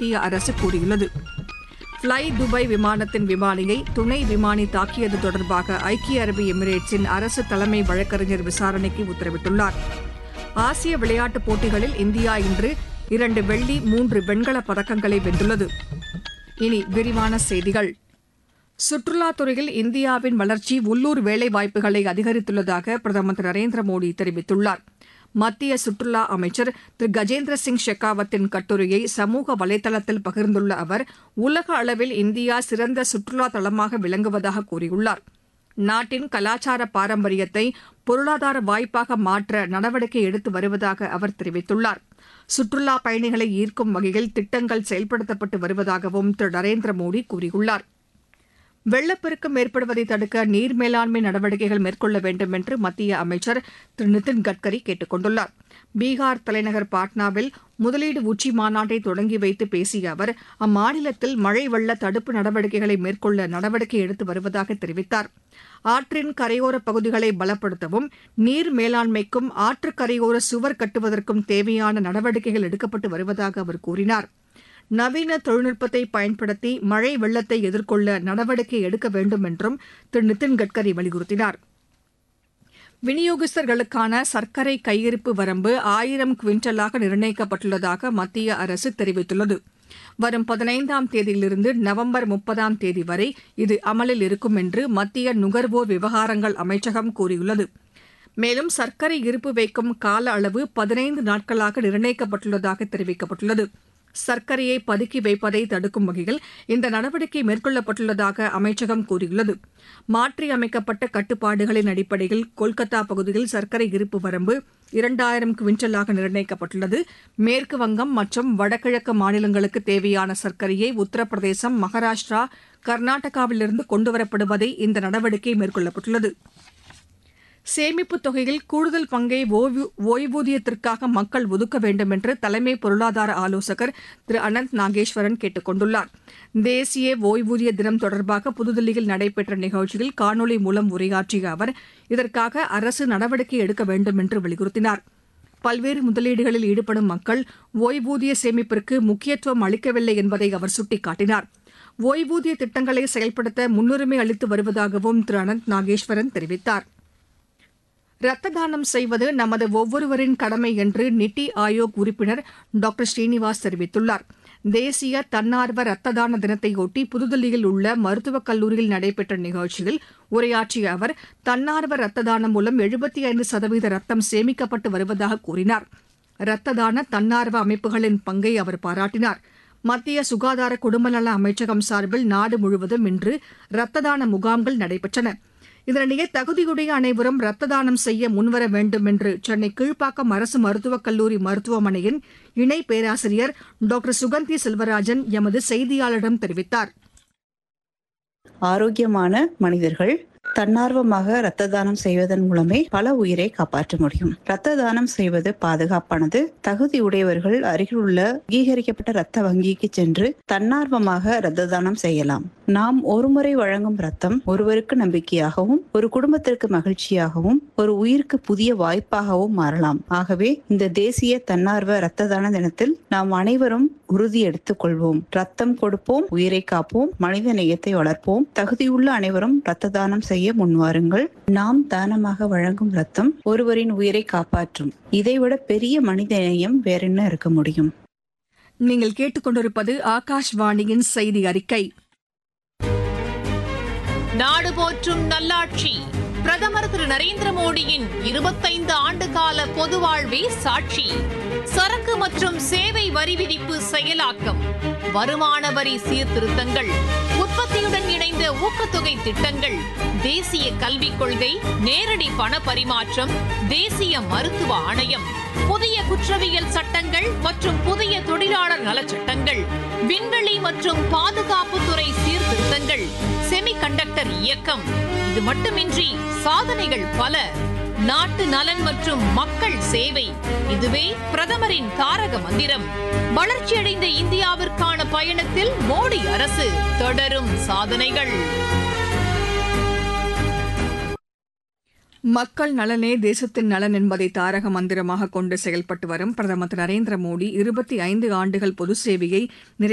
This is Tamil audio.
மத்திய அரசு கூறியுள்ளது ஃப்ளை துபாய் விமானத்தின் விமானியை துணை விமானி தாக்கியது தொடர்பாக ஐக்கிய அரபு எமிரேட்ஸின் அரசு தலைமை வழக்கறிஞர் விசாரணைக்கு உத்தரவிட்டுள்ளார் ஆசிய விளையாட்டுப் போட்டிகளில் இந்தியா இன்று இரண்டு வெள்ளி மூன்று வெண்கலப் பதக்கங்களை வென்றுள்ளது இனி விரிவான செய்திகள் சுற்றுலாத் துறையில் இந்தியாவின் வளர்ச்சி உள்ளூர் வேலைவாய்ப்புகளை அதிகரித்துள்ளதாக பிரதமர் திரு நரேந்திர மோடி தெரிவித்துள்ளார் மத்திய சுற்றுலா அமைச்சர் திரு கஜேந்திர சிங் ஷெகாவத்தின் கட்டுரையை சமூக வலைதளத்தில் பகிர்ந்துள்ள அவர் உலக அளவில் இந்தியா சிறந்த சுற்றுலா தளமாக விளங்குவதாக கூறியுள்ளார் நாட்டின் கலாச்சார பாரம்பரியத்தை பொருளாதார வாய்ப்பாக மாற்ற நடவடிக்கை எடுத்து வருவதாக அவர் தெரிவித்துள்ளார் சுற்றுலா பயணிகளை ஈர்க்கும் வகையில் திட்டங்கள் செயல்படுத்தப்பட்டு வருவதாகவும் திரு நரேந்திர மோடி கூறியுள்ளார் வெள்ளப்பெருக்கம் ஏற்படுவதை தடுக்க நீர் மேலாண்மை நடவடிக்கைகள் மேற்கொள்ள வேண்டும் என்று மத்திய அமைச்சர் திரு நிதின் கட்கரி கேட்டுக் கொண்டுள்ளார் பீகார் தலைநகர் பாட்னாவில் முதலீடு உச்சி மாநாட்டை தொடங்கி வைத்து பேசிய அவர் அம்மாநிலத்தில் மழை வெள்ள தடுப்பு நடவடிக்கைகளை மேற்கொள்ள நடவடிக்கை எடுத்து வருவதாக தெரிவித்தார் ஆற்றின் கரையோர பகுதிகளை பலப்படுத்தவும் நீர் மேலாண்மைக்கும் ஆற்று கரையோர சுவர் கட்டுவதற்கும் தேவையான நடவடிக்கைகள் எடுக்கப்பட்டு வருவதாக அவர் கூறினார் நவீன தொழில்நுட்பத்தை பயன்படுத்தி மழை வெள்ளத்தை எதிர்கொள்ள நடவடிக்கை எடுக்க வேண்டும் என்றும் திரு நிதின் கட்கரி வலியுறுத்தினார் விநியோகஸ்தர்களுக்கான சர்க்கரை கையிருப்பு வரம்பு ஆயிரம் குவிண்டலாக நிர்ணயிக்கப்பட்டுள்ளதாக மத்திய அரசு தெரிவித்துள்ளது வரும் பதினைந்தாம் தேதியிலிருந்து நவம்பர் முப்பதாம் தேதி வரை இது அமலில் இருக்கும் என்று மத்திய நுகர்வோர் விவகாரங்கள் அமைச்சகம் கூறியுள்ளது மேலும் சர்க்கரை இருப்பு வைக்கும் கால அளவு பதினைந்து நாட்களாக நிர்ணயிக்கப்பட்டுள்ளதாக தெரிவிக்கப்பட்டுள்ளது சர்க்கரையை பதுக்கி வைப்பதை தடுக்கும் வகையில் இந்த நடவடிக்கை மேற்கொள்ளப்பட்டுள்ளதாக அமைச்சகம் கூறியுள்ளது மாற்றியமைக்கப்பட்ட கட்டுப்பாடுகளின் அடிப்படையில் கொல்கத்தா பகுதியில் சர்க்கரை இருப்பு வரம்பு இரண்டாயிரம் குவிண்டலாக நிர்ணயிக்கப்பட்டுள்ளது மேற்கு வங்கம் மற்றும் வடகிழக்கு மாநிலங்களுக்கு தேவையான சர்க்கரையை உத்தரப்பிரதேசம் மகாராஷ்டிரா கர்நாடகாவிலிருந்து கொண்டுவரப்படுவதை இந்த நடவடிக்கை மேற்கொள்ளப்பட்டுள்ளது சேமிப்புத் தொகையில் கூடுதல் பங்கை ஓய்வூதியத்திற்காக மக்கள் ஒதுக்க வேண்டும் என்று தலைமை பொருளாதார ஆலோசகர் திரு அனந்த் நாகேஸ்வரன் கேட்டுக் கொண்டுள்ளார் தேசிய ஓய்வூதிய தினம் தொடர்பாக புதுதில்லியில் நடைபெற்ற நிகழ்ச்சியில் காணொலி மூலம் உரையாற்றிய அவர் இதற்காக அரசு நடவடிக்கை எடுக்க வேண்டும் என்று வலியுறுத்தினார் பல்வேறு முதலீடுகளில் ஈடுபடும் மக்கள் ஓய்வூதிய சேமிப்பிற்கு முக்கியத்துவம் அளிக்கவில்லை என்பதை அவர் சுட்டிக்காட்டினார் ஓய்வூதிய திட்டங்களை செயல்படுத்த முன்னுரிமை அளித்து வருவதாகவும் திரு அனந்த் நாகேஸ்வரன் தெரிவித்தார் ரத்த தானம் செய்வது நமது ஒவ்வொருவரின் கடமை என்று நித்தி ஆயோக் உறுப்பினர் டாக்டர் ஸ்ரீனிவாஸ் தெரிவித்துள்ளார் தேசிய தன்னார்வ ரத்த தான தினத்தையொட்டி புதுதில்லியில் உள்ள மருத்துவக் கல்லூரியில் நடைபெற்ற நிகழ்ச்சியில் உரையாற்றிய அவர் தன்னார்வ ரத்த தானம் மூலம் எழுபத்தி ஐந்து சதவீத ரத்தம் சேமிக்கப்பட்டு வருவதாக கூறினார் ரத்த தான தன்னார்வ அமைப்புகளின் பங்கை அவர் பாராட்டினார் மத்திய சுகாதார குடும்பநல அமைச்சகம் சார்பில் நாடு முழுவதும் இன்று ரத்த தான முகாம்கள் நடைபெற்றன இதனிடையே தகுதியுடைய அனைவரும் ரத்த தானம் செய்ய முன்வர வேண்டும் என்று சென்னை கீழ்ப்பாக்கம் அரசு மருத்துவக் கல்லூரி மருத்துவமனையின் இணை பேராசிரியர் டாக்டர் சுகந்தி செல்வராஜன் எமது செய்தியாளரிடம் தெரிவித்தார் ஆரோக்கியமான மனிதர்கள் தன்னார்வமாக இரத்த தானம் செய்வதன் மூலமே பல உயிரை காப்பாற்ற முடியும் இரத்த தானம் செய்வது பாதுகாப்பானது தகுதி உடையவர்கள் அருகில் உள்ள அங்கீகரிக்கப்பட்ட இரத்த வங்கிக்கு சென்று தன்னார்வமாக இரத்த தானம் செய்யலாம் நாம் ஒருமுறை வழங்கும் ரத்தம் ஒருவருக்கு நம்பிக்கையாகவும் ஒரு குடும்பத்திற்கு மகிழ்ச்சியாகவும் ஒரு உயிருக்கு புதிய வாய்ப்பாகவும் மாறலாம் ஆகவே இந்த தேசிய தன்னார்வ இரத்த தான தினத்தில் நாம் அனைவரும் உறுதி எடுத்துக் கொள்வோம் ரத்தம் கொடுப்போம் உயிரை காப்போம் மனித நேயத்தை வளர்ப்போம் தகுதியுள்ள அனைவரும் இரத்த தானம் செய்ய முன்வாருங்கள் நாம் தானமாக வழங்கும் ரத்தம் ஒருவரின் உயிரை காப்பாற்றும் இதைவிட பெரிய மனித நேயம் வேறென்ன இருக்க முடியும் நீங்கள் கேட்டுக்கொண்டிருப்பது ஆகாஷ்வாணியின் செய்தி அறிக்கை நாடு போற்றும் நல்லாட்சி பிரதமர் திரு நரேந்திர மோடியின் இருபத்தைந்து ஆண்டு கால பொது வாழ்வே சாட்சி சரக்கு மற்றும் சேவை வரி விதிப்பு செயலாக்கம் வருமான வரி சீர்திருத்தங்கள் உற்பத்தியுடன் இணைந்த ஊக்கத்தொகை திட்டங்கள் தேசிய கல்விக் கொள்கை நேரடி பண பரிமாற்றம் தேசிய மருத்துவ ஆணையம் புதிய குற்றவியல் சட்டங்கள் மற்றும் புதிய தொழிலாளர் நலச்சட்டங்கள் விண்வெளி மற்றும் பாதுகாப்புத்துறை சீர்திருத்தங்கள் செமிகண்டக்டர் இயக்கம் இது மட்டுமின்றி சாதனைகள் பல நாட்டு நலன் மற்றும் மக்கள் சேவை இதுவே பிரதமரின் தாரக மந்திரம் வளர்ச்சியடைந்த இந்தியாவிற்கான பயணத்தில் மோடி அரசு தொடரும் சாதனைகள் மக்கள் நலனே தேசத்தின் நலன் என்பதை தாரக மந்திரமாக கொண்டு செயல்பட்டு வரும் பிரதமர் திரு நரேந்திர மோடி இருபத்தி ஐந்து ஆண்டுகள் பொது சேவையை